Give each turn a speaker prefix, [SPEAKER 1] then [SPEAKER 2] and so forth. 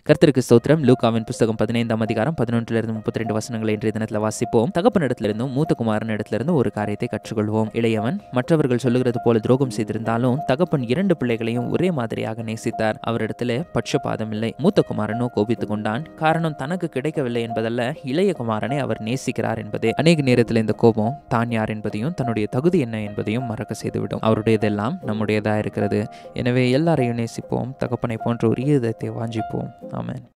[SPEAKER 1] கர்த்தருக்கு ஸ்தோத்திரம் லூகாவின் புஸ்தகம் பதினைந்தாம் அதிகாரம் பதினொன்றிலிருந்து முப்பத்தி ரெண்டு வசனங்களை இன்றைய தினத்தில் வாசிப்போம் தகப்பனிடத்திலிருந்தும் மூத்த குமாரன் இடத்திலிருந்து ஒரு காரியத்தை கற்றுக்கொள்வோம் இளையவன் மற்றவர்கள் சொல்லுகிறது போல துரோகம் செய்திருந்தாலும் தகப்பன் இரண்டு பிள்ளைகளையும் ஒரே மாதிரியாக நேசித்தார் அவரிடத்திலே பட்சபாதம் இல்லை மூத்த குமாரனோ கோபித்துக் கொண்டான் காரணம் தனக்கு கிடைக்கவில்லை என்பதல்ல இளைய குமாரனை அவர் நேசிக்கிறார் என்பதே அநேக நேரத்தில் இந்த கோபம் தான் யார் என்பதையும் தன்னுடைய தகுதி என்ன என்பதையும் மறக்க செய்துவிடும் அவருடையதெல்லாம் நம்முடையதா இருக்கிறது எனவே எல்லாரையும் நேசிப்போம் தகப்பனை போன்ற ஒரு ஈரத்தை வாஞ்சிப்போம் ஆமென்